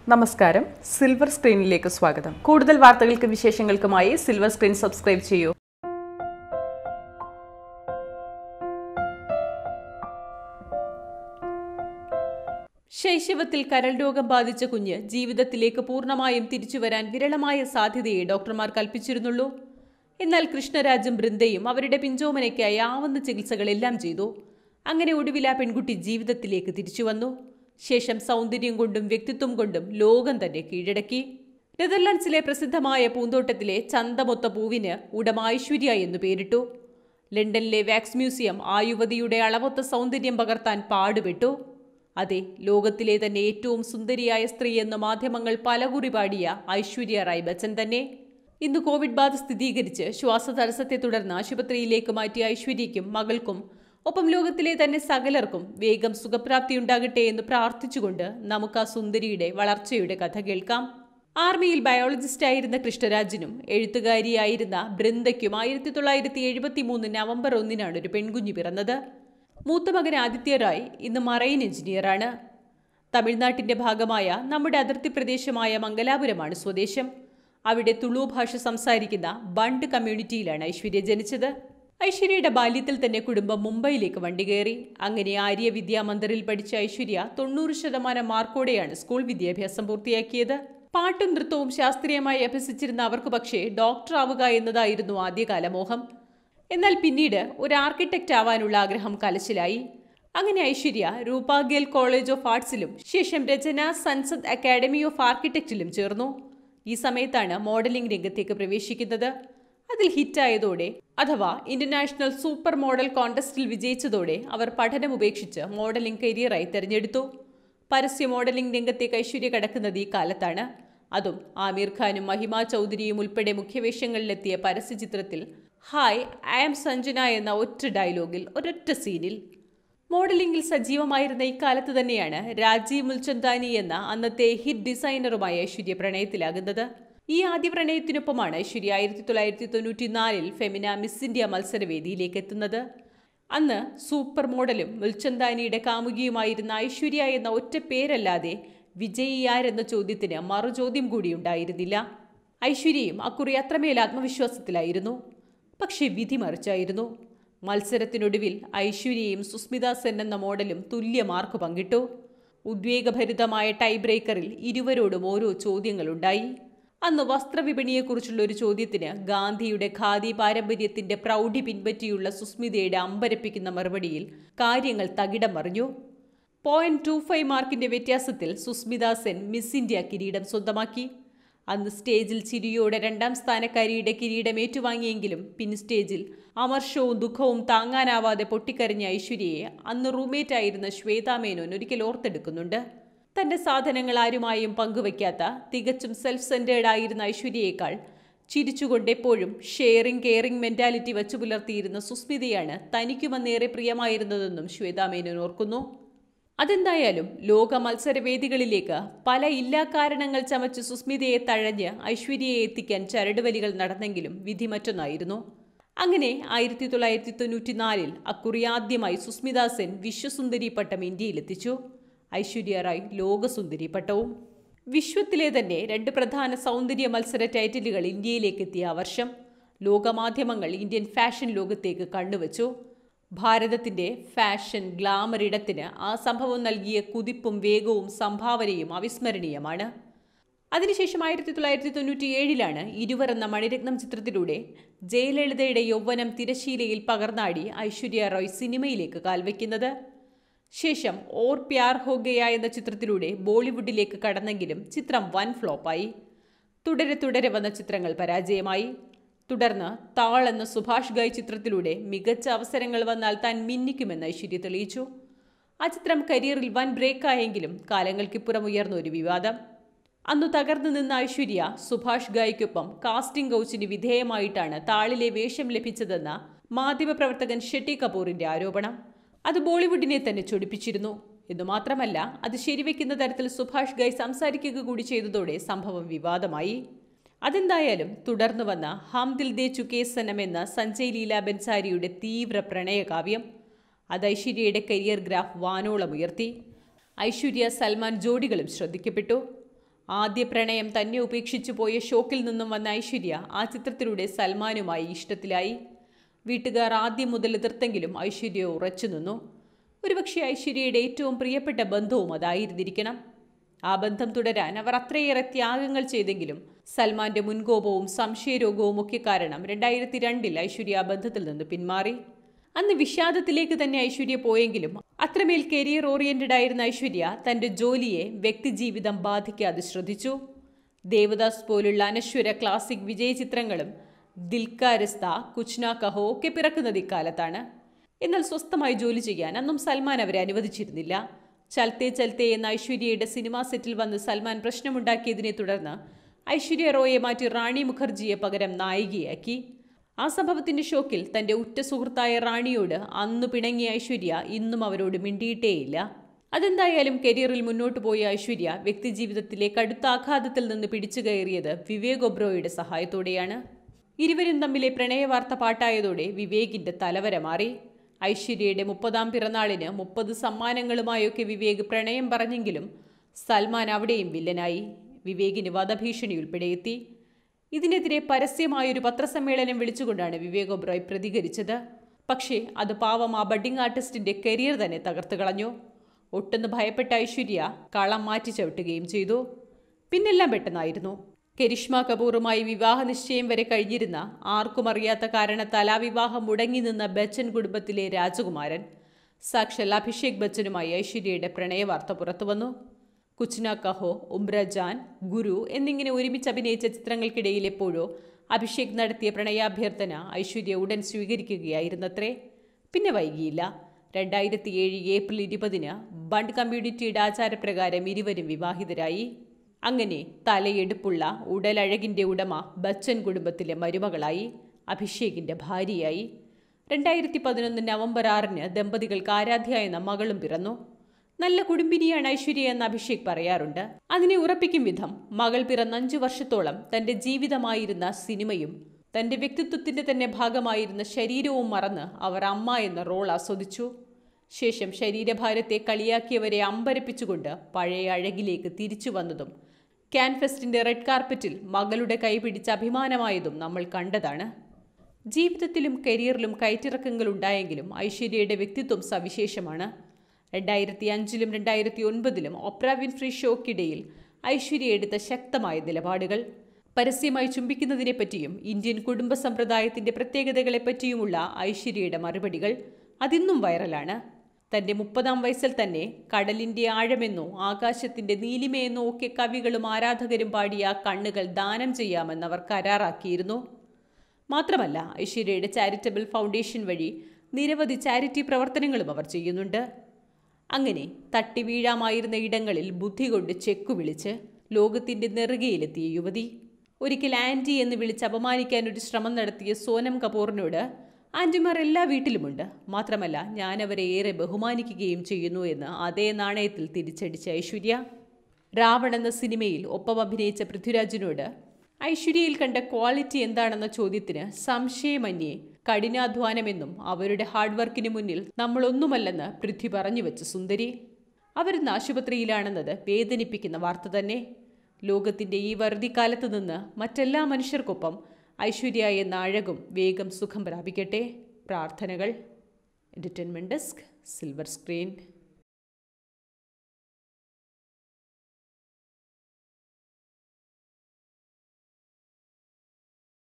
നമസ്കാരം സിൽവർ സ്ക്രീനിലേക്ക് സ്വാഗതം കൂടുതൽ വാർത്തകൾക്കും വിശേഷങ്ങൾക്കുമായി സിൽവർ സ്ക്രീൻ സബ്സ്ക്രൈബ് ചെയ്യൂ ശൈശവത്തിൽ കരൾ രോഗം ബാധിച്ച കുഞ്ഞ് ജീവിതത്തിലേക്ക് പൂർണ്ണമായും തിരിച്ചുവരാൻ വിരളമായ സാധ്യതയെ ഡോക്ടർമാർ കൽപ്പിച്ചിരുന്നുള്ളൂ എന്നാൽ കൃഷ്ണരാജും ബൃന്ദയും അവരുടെ പിഞ്ചോമനയ്ക്കായി ആവുന്ന ചികിത്സകളെല്ലാം ചെയ്തു അങ്ങനെ ഒടുവിൽ ആ പെൺകുട്ടി ജീവിതത്തിലേക്ക് തിരിച്ചു വന്നു ശേഷം സൗന്ദര്യം കൊണ്ടും വ്യക്തിത്വം കൊണ്ടും ലോകം തന്നെ കീഴടക്കി നെതർലാൻഡ്സിലെ പ്രസിദ്ധമായ പൂന്തോട്ടത്തിലെ ചന്തമൊത്ത പൂവിന് ഉടമ ഐശ്വര്യ എന്നു പേരിട്ടു ലണ്ടനിലെ വാക്സ് മ്യൂസിയം ആ യുവതിയുടെ അളവൊത്ത സൗന്ദര്യം പകർത്താൻ പാടുപെട്ടു അതെ ലോകത്തിലെ തന്നെ ഏറ്റവും സുന്ദരിയായ സ്ത്രീ എന്ന് മാധ്യമങ്ങൾ പലകുറി പാടിയ ഐശ്വര്യ റായ് ബച്ചൻ തന്നെ ഇന്ന് കോവിഡ് ബാധ സ്ഥിരീകരിച്ച് ശ്വാസതടസ്സത്തെ തുടർന്ന് ആശുപത്രിയിലേക്ക് മാറ്റിയ ഐശ്വര്യയ്ക്കും മകൾക്കും ഒപ്പം ലോകത്തിലെ തന്നെ സകലർക്കും വേഗം സുഖപ്രാപ്തിയുണ്ടാകട്ടെ എന്ന് പ്രാർത്ഥിച്ചുകൊണ്ട് നമുക്ക് ആ സുന്ദരിയുടെ വളർച്ചയുടെ കഥ കേൾക്കാം ആർമിയിൽ ബയോളജിസ്റ്റ് ആയിരുന്ന കൃഷ്ണരാജിനും എഴുത്തുകാരിയായിരുന്ന ബൃന്ദയ്ക്കും ആയിരത്തി തൊള്ളായിരത്തി എഴുപത്തി മൂന്ന് നവംബർ ഒന്നിനാണ് ഒരു പെൺകുഞ്ഞ് പിറന്നത് മൂത്ത മകൻ ആദിത്യ റായ് ഇന്ന് മറൈൻ എഞ്ചിനീയറാണ് തമിഴ്നാട്ടിന്റെ ഭാഗമായ നമ്മുടെ അതിർത്തി പ്രദേശമായ മംഗലാപുരമാണ് സ്വദേശം അവിടെ തുളു ഭാഷ സംസാരിക്കുന്ന ബണ്ട് കമ്മ്യൂണിറ്റിയിലാണ് ഐശ്വര്യ ജനിച്ചത് ഐശ്വര്യയുടെ ബാല്യത്തിൽ തന്നെ കുടുംബം മുംബൈയിലേക്ക് വണ്ടി കയറി അങ്ങനെ ആര്യ വിദ്യാമന്ദിറിൽ പഠിച്ച ഐശ്വര്യ തൊണ്ണൂറ് ശതമാനം മാർക്കോടെയാണ് സ്കൂൾ വിദ്യാഭ്യാസം പൂർത്തിയാക്കിയത് പാട്ടും നൃത്തവും ശാസ്ത്രീയമായി അഭ്യസിച്ചിരുന്ന അവർക്ക് പക്ഷേ ഡോക്ടർ ആവുക എന്നതായിരുന്നു ആദ്യകാല മോഹം എന്നാൽ പിന്നീട് ഒരു ആർക്കിടെക്റ്റ് ആവാനുള്ള ആഗ്രഹം കലശിലായി അങ്ങനെ ഐശ്വര്യ രൂപാഗേൽ കോളേജ് ഓഫ് ആർട്സിലും ശേഷം രചന സൻസദ് അക്കാഡമി ഓഫ് ആർക്കിടെക്റ്റിലും ചേർന്നു ഈ സമയത്താണ് മോഡലിംഗ് രംഗത്തേക്ക് പ്രവേശിക്കുന്നത് അതിൽ ഹിറ്റായതോടെ അഥവാ ഇന്റർനാഷണൽ സൂപ്പർ മോഡൽ കോൺടെസ്റ്റിൽ വിജയിച്ചതോടെ അവർ പഠനം ഉപേക്ഷിച്ച് മോഡലിംഗ് കരിയറായി തിരഞ്ഞെടുത്തു പരസ്യ മോഡലിംഗ് രംഗത്തേക്ക് ഐശ്വര്യ കടക്കുന്നത് ഈ കാലത്താണ് അതും ആമീർ ഖാനും മഹിമ ചൗധരിയും ഉൾപ്പെടെ മുഖ്യവേഷങ്ങളിലെത്തിയ പരസ്യചിത്രത്തിൽ ഹായ് ഐ ആം സഞ്ജന എന്ന ഒറ്റ ഡയലോഗിൽ ഒരൊറ്റ സീനിൽ മോഡലിംഗിൽ സജീവമായിരുന്ന ഇക്കാലത്ത് തന്നെയാണ് രാജീവ് മുൽചന്ദാനി എന്ന അന്നത്തെ ഹിറ്റ് ഡിസൈനറുമായ ഐശ്വര്യ പ്രണയത്തിലാകുന്നത് ഈ ആദ്യ പ്രണയത്തിനൊപ്പമാണ് ഐശ്വര്യ ആയിരത്തി തൊള്ളായിരത്തി തൊണ്ണൂറ്റിനാലിൽ ഫെമിന മിസ് ഇന്ത്യ മത്സരവേദിയിലേക്ക് എത്തുന്നത് അന്ന് സൂപ്പർ മോഡലും മുൽചന്ദാനിയുടെ കാമുകിയുമായിരുന്ന ഐശ്വര്യ എന്ന ഒറ്റ പേരല്ലാതെ വിജയി ആരെന്ന ചോദ്യത്തിന് മറുചോദ്യം കൂടി ഉണ്ടായിരുന്നില്ല ഐശ്വര്യയും അക്കുറി അത്രമേൽ ആത്മവിശ്വാസത്തിലായിരുന്നു പക്ഷേ വിധി മറിച്ചായിരുന്നു മത്സരത്തിനൊടുവിൽ ഐശ്വര്യയും സുസ്മിത സെൻ എന്ന മോഡലും തുല്യ മാർക്ക് പങ്കിട്ടു ഉദ്വേഗഭരിതമായ ടൈ ബ്രേക്കറിൽ ഇരുവരോടും ഓരോ ചോദ്യങ്ങളുണ്ടായി അന്ന് വസ്ത്രവിപണിയെക്കുറിച്ചുള്ള ഒരു ചോദ്യത്തിന് ഗാന്ധിയുടെ ഖാദി പാരമ്പര്യത്തിന്റെ പ്രൗഢി പിൻപറ്റിയുള്ള സുസ്മിതയുടെ അമ്പരപ്പിക്കുന്ന മറുപടിയിൽ കാര്യങ്ങൾ തകിടം മറിഞ്ഞു പോയിന്റ് ടു ഫൈവ് മാർക്കിന്റെ വ്യത്യാസത്തിൽ സുസ്മിത സെൻ മിസ് ഇന്ത്യ കിരീടം സ്വന്തമാക്കി അന്ന് സ്റ്റേജിൽ ചിരിയോടെ രണ്ടാം സ്ഥാനക്കാരിയുടെ കിരീടം ഏറ്റുവാങ്ങിയെങ്കിലും പിൻ സ്റ്റേജിൽ അമർഷവും ദുഃഖവും താങ്ങാനാവാതെ പൊട്ടിക്കരഞ്ഞ ഐശ്വര്യയെ അന്ന് റൂംമേറ്റ് ആയിരുന്ന ശ്വേതാ മേനോൻ ഒരിക്കൽ ഓർത്തെടുക്കുന്നുണ്ട് തന്റെ സാധനങ്ങൾ ആരുമായും പങ്കുവയ്ക്കാത്ത തികച്ചും സെൽഫ് സെന്റേഡ് ആയിരുന്ന ഐശ്വര്യയേക്കാൾ ചിരിച്ചുകൊണ്ട് എപ്പോഴും ഷെയറിംഗ് കെയറിംഗ് മെന്റാലിറ്റി വച്ചു പുലർത്തിയിരുന്ന സുസ്മിതയാണ് തനിക്കുമന്നേറെ പ്രിയമായിരുന്നതെന്നും ശ്വേതാ മേനോൻ ഓർക്കുന്നു അതെന്തായാലും ലോക മത്സരവേദികളിലേക്ക് പല ഇല്ലാ കാരണങ്ങൾ ചമച്ച് സുസ്മിതയെ തഴഞ്ഞ് ഐശ്വര്യയെ എത്തിക്കാൻ ചരടുവലികൾ നടന്നെങ്കിലും വിധി മറ്റൊന്നായിരുന്നു അങ്ങനെ ആയിരത്തി തൊള്ളായിരത്തി തൊണ്ണൂറ്റിനാലിൽ അക്കുറി ആദ്യമായി സുസ്മിത സെൻ വിശ്വസുന്ദരി പട്ടം ഇന്ത്യയിലെത്തിച്ചു ഐശ്വര്യ റായ് ലോകസുന്ദരി പട്ടവും വിശ്വത്തിലെ തന്നെ രണ്ട് പ്രധാന സൗന്ദര്യ മത്സര ടൈറ്റിലുകൾ ഇന്ത്യയിലേക്ക് എത്തിയ ആ വർഷം ലോകമാധ്യമങ്ങൾ ഇന്ത്യൻ ഫാഷൻ ലോകത്തേക്ക് കണ്ണുവച്ചു ഭാരതത്തിന്റെ ഫാഷൻ ഗ്ലാമർ ഇടത്തിന് ആ സംഭവം നൽകിയ കുതിപ്പും വേഗവും സംഭാവനയും അവിസ്മരണീയമാണ് അതിനുശേഷം ആയിരത്തി തൊള്ളായിരത്തി തൊണ്ണൂറ്റി ഏഴിലാണ് ഇരുവർ എന്ന മണിരത്നം ചിത്രത്തിലൂടെ ജയലളിതയുടെ യൗവനം തിരശീലയിൽ പകർന്നാടി ഐശ്വര്യ റോയ് സിനിമയിലേക്ക് കാൽവെക്കുന്നത് ശേഷം ഓർ പ്യാർ ഹോ ഗയ എന്ന ചിത്രത്തിലൂടെ ബോളിവുഡിലേക്ക് കടന്നെങ്കിലും ചിത്രം വൻ ഫ്ലോപ്പായി തുടരെ തുടരെ വന്ന ചിത്രങ്ങൾ പരാജയമായി തുടർന്ന് താൾ എന്ന സുഭാഷ് ഗായ് ചിത്രത്തിലൂടെ മികച്ച അവസരങ്ങൾ വന്നാൽ താൻ മിന്നിക്കുമെന്ന് ഐശ്വര്യ തെളിയിച്ചു ആ ചിത്രം കരിയറിൽ വൻ ബ്രേക്കായെങ്കിലും കാലങ്ങൾക്കിപ്പുറം ഉയർന്ന ഒരു വിവാദം അന്നു തകർന്നു നിന്ന ഐശ്വര്യ സുഭാഷ് ഗായ്ക്കൊപ്പം കാസ്റ്റിംഗ് കൗച്ചിന് വിധേയമായിട്ടാണ് താളിലെ വേഷം ലഭിച്ചതെന്ന മാധ്യമപ്രവർത്തകൻ ഷെട്ടി കപൂറിന്റെ ആരോപണം അത് ബോളിവുഡിനെ തന്നെ ചൊടിപ്പിച്ചിരുന്നു എന്നു മാത്രമല്ല അത് ശരിവെക്കുന്ന തരത്തിൽ സുഭാഷ് ഗായ് സംസാരിക്കുക കൂടി ചെയ്തതോടെ സംഭവം വിവാദമായി അതെന്തായാലും തുടർന്നു വന്ന ഹം ദിൽ ദേ ചുക്കേ സനം എന്ന സഞ്ജയ് ലീല ബൻസാരിയുടെ തീവ്ര പ്രണയകാവ്യം അത് ഐശ്വര്യയുടെ കരിയർ ഗ്രാഫ് വാനോളം ഉയർത്തി ഐശ്വര്യ സൽമാൻ ജോഡികളും ശ്രദ്ധിക്കപ്പെട്ടു ആദ്യ പ്രണയം തന്നെ ഉപേക്ഷിച്ചു പോയ ഷോക്കിൽ നിന്നും വന്ന ഐശ്വര്യ ആ ചിത്രത്തിലൂടെ സൽമാനുമായി ഇഷ്ടത്തിലായി വീട്ടുകാർ ആദ്യം മുതൽ എതിർത്തെങ്കിലും ഐശ്വര്യ ഉറച്ചു നിന്നു ഒരുപക്ഷെ ഐശ്വര്യയുടെ ഏറ്റവും പ്രിയപ്പെട്ട ബന്ധവും അതായിരുന്നിരിക്കണം ആ ബന്ധം തുടരാൻ അവർ അത്രയേറെ ത്യാഗങ്ങൾ ചെയ്തെങ്കിലും സൽമാന്റെ മുൻകോപവും സംശയരോഗവും ഒക്കെ കാരണം രണ്ടായിരത്തി രണ്ടിൽ ഐശ്വര്യ ആ ബന്ധത്തിൽ നിന്ന് പിന്മാറി അന്ന് വിഷാദത്തിലേക്ക് തന്നെ ഐശ്വര്യ പോയെങ്കിലും അത്രമേൽ കരിയർ ഓറിയന്റഡ് ആയിരുന്ന ഐശ്വര്യ തന്റെ ജോലിയെ വ്യക്തിജീവിതം ബാധിക്കാതെ ശ്രദ്ധിച്ചു ദേവദാസ് പോലുള്ള അനശ്വര ക്ലാസിക് വിജയ ചിത്രങ്ങളും ദിൽക്കാരസ്ത കുച്ന കഹോ ഒക്കെ പിറക്കുന്നത് ഇക്കാലത്താണ് എന്നാൽ സ്വസ്ഥമായി ജോലി ചെയ്യാൻ അന്നും സൽമാൻ അവരെ അനുവദിച്ചിരുന്നില്ല ചൽത്തേ ചൽത്തേ എന്ന ഐശ്വര്യയുടെ സിനിമാ സെറ്റിൽ വന്ന് സൽമാൻ പ്രശ്നമുണ്ടാക്കിയതിനെ തുടർന്ന് ഐശ്വര്യ റോയെ മാറ്റി റാണി മുഖർജിയെ പകരം നായികയാക്കി ആ സംഭവത്തിന്റെ ഷോക്കിൽ തന്റെ ഉറ്റ സുഹൃത്തായ റാണിയോട് അന്ന് പിണങ്ങിയ ഐശ്വര്യ ഇന്നും അവരോട് മിണ്ടിയിട്ടേയില്ല അതെന്തായാലും കരിയറിൽ മുന്നോട്ട് പോയ ഐശ്വര്യ വ്യക്തിജീവിതത്തിലെ കടുത്ത ആഘാതത്തിൽ നിന്ന് പിടിച്ചു കയറിയത് വിവേക് ഒബ്രോയുടെ സഹായത്തോടെയാണ് ഇരുവരും തമ്മിലെ പ്രണയവാർത്ത പാട്ടായതോടെ വിവേകിന്റെ തലവര മാറി ഐശ്വര്യയുടെ മുപ്പതാം പിറന്നാളിന് മുപ്പത് സമ്മാനങ്ങളുമായൊക്കെ വിവേക് പ്രണയം പറഞ്ഞെങ്കിലും സൽമാൻ അവിടെയും വില്ലനായി വിവേകിന് വധഭീഷണി ഉൾപ്പെടെ എത്തി ഇതിനെതിരെ പരസ്യമായൊരു പത്രസമ്മേളനം വിളിച്ചുകൊണ്ടാണ് വിവേക് ഒബ്രോയ് പ്രതികരിച്ചത് പക്ഷേ അത് പാവം ആ ബഡ്ഡിംഗ് ആർട്ടിസ്റ്റിന്റെ കരിയർ തന്നെ തകർത്തു കളഞ്ഞു ഒട്ടെന്ന് ഭയപ്പെട്ട ഐശ്വര്യ കളം മാറ്റി ചവിട്ടുകയും ചെയ്തു പിന്നെല്ലാം പെട്ടെന്നായിരുന്നു കരിഷ്മ കപൂറുമായി വിവാഹ നിശ്ചയം വരെ കഴിഞ്ഞിരുന്ന ആർക്കും അറിയാത്ത കാരണത്താൽ ആ വിവാഹം മുടങ്ങി നിന്ന ബച്ചൻ കുടുംബത്തിലെ രാജകുമാരൻ സാക്ഷൽ അഭിഷേക് ബച്ചനുമായി ഐശ്വര്യയുടെ പ്രണയവാർത്ത പുറത്തുവന്നു കുച്ന കഹോ ഉംറജാൻ ഗുരു എന്നിങ്ങനെ ഒരുമിച്ച് അഭിനയിച്ച ചിത്രങ്ങൾക്കിടയിൽ എപ്പോഴോ അഭിഷേക് നടത്തിയ പ്രണയാഭ്യർത്ഥന ഐശ്വര്യ ഉടൻ സ്വീകരിക്കുകയായിരുന്നത്രേ പിന്നെ വൈകിയില്ല രണ്ടായിരത്തി ഏഴ് ഏപ്രിൽ ഇരുപതിന് ബണ്ട് കമ്മ്യൂണിറ്റിയുടെ ആചാരപ്രകാരം ഇരുവരും വിവാഹിതരായി അങ്ങനെ തലയെടുപ്പുള്ള ഉടലഴകിൻ്റെ ഉടമ ബച്ചൻ കുടുംബത്തിലെ മരുമകളായി അഭിഷേകിൻ്റെ ഭാര്യയായി രണ്ടായിരത്തി പതിനൊന്ന് നവംബർ ആറിന് ദമ്പതികൾക്ക് ആരാധ്യ എന്ന മകളും പിറന്നു നല്ല കുടുംബിനിയാണ് ഐശ്വര്യ എന്ന് അഭിഷേക് പറയാറുണ്ട് അതിനെ ഉറപ്പിക്കും വിധം മകൾ പിറന്ന അഞ്ചു വർഷത്തോളം തന്റെ ജീവിതമായിരുന്ന സിനിമയും തന്റെ വ്യക്തിത്വത്തിന്റെ തന്നെ ഭാഗമായിരുന്ന ശരീരവും മറന്ന് അവർ അമ്മ എന്ന റോൾ ആസ്വദിച്ചു ശേഷം ശരീരഭാരത്തെ കളിയാക്കിയവരെ അമ്പരപ്പിച്ചുകൊണ്ട് പഴയ അഴകിലേക്ക് തിരിച്ചു വന്നതും ക്യാൻഫെസ്റ്റിന്റെ റെഡ് കാർപ്പറ്റിൽ മകളുടെ കൈപിടിച്ച് അഭിമാനമായതും നമ്മൾ കണ്ടതാണ് ജീവിതത്തിലും കരിയറിലും കയറ്റിറക്കങ്ങൾ ഉണ്ടായെങ്കിലും ഐശ്വര്യയുടെ വ്യക്തിത്വം സവിശേഷമാണ് രണ്ടായിരത്തി അഞ്ചിലും രണ്ടായിരത്തി ഒൻപതിലും ഒപ്ര വിൻഫ്രി ഷോക്കിടയിൽ ഐശ്വര്യ എടുത്ത ശക്തമായ നിലപാടുകൾ പരസ്യമായി ചുംബിക്കുന്നതിനെപ്പറ്റിയും ഇന്ത്യൻ കുടുംബ സമ്പ്രദായത്തിന്റെ പ്രത്യേകതകളെപ്പറ്റിയുമുള്ള ഐശ്വര്യയുടെ മറുപടികൾ അതിന്നും വൈറലാണ് തന്റെ മുപ്പതാം വയസ്സിൽ തന്നെ കടലിന്റെ ആഴമെന്നോ ആകാശത്തിന്റെ നീലിമയെന്നോ ഒക്കെ കവികളും ആരാധകരും പാടിയ ആ കണ്ണുകൾ ദാനം ചെയ്യാമെന്ന് അവർ കരാറാക്കിയിരുന്നു മാത്രമല്ല ഐശ്വര്യയുടെ ചാരിറ്റബിൾ ഫൗണ്ടേഷൻ വഴി നിരവധി ചാരിറ്റി പ്രവർത്തനങ്ങളും അവർ ചെയ്യുന്നുണ്ട് അങ്ങനെ തട്ടി വീഴാമായിരുന്ന ഇടങ്ങളിൽ ബുദ്ധി കൊണ്ട് ചെക്കു വിളിച്ച് ലോകത്തിന്റെ നെറുകയിലെത്തിയ യുവതി ഒരിക്കൽ ആൻറ്റി എന്ന് വിളിച്ച് അപമാനിക്കാൻ ഒരു ശ്രമം നടത്തിയ സോനം കപൂറിനോട് ആൻറ്റിമാർ എല്ലാ വീട്ടിലുമുണ്ട് മാത്രമല്ല ഞാൻ അവരെ ഏറെ ബഹുമാനിക്കുകയും ചെയ്യുന്നു എന്ന് അതേ നാണയത്തിൽ തിരിച്ചടിച്ച ഐശ്വര്യ രാവൺ എന്ന സിനിമയിൽ ഒപ്പം അഭിനയിച്ച പൃഥ്വിരാജിനോട് ഐശ്വര്യയിൽ കണ്ട ക്വാളിറ്റി എന്താണെന്ന ചോദ്യത്തിന് സംശയമന്യേ കഠിനാധ്വാനമെന്നും അവരുടെ ഹാർഡ് വർക്കിന് മുന്നിൽ നമ്മളൊന്നുമല്ലെന്ന് പൃഥ്വി പറഞ്ഞു വെച്ച സുന്ദരി അവരിന്ന് ആശുപത്രിയിലാണെന്നത് വേദനിപ്പിക്കുന്ന വാർത്ത തന്നെ ലോകത്തിന്റെ ഈ വറുതിക്കാലത്ത് നിന്ന് മറ്റെല്ലാ മനുഷ്യർക്കൊപ്പം ഐശ്വര്യ എന്ന അഴകും വേഗം സുഖം പ്രാപിക്കട്ടെ പ്രാർത്ഥനകൾ എൻ്റർടൈൻമെൻറ്റ് ഡെസ്ക് സിൽവർ സ്ക്രീൻ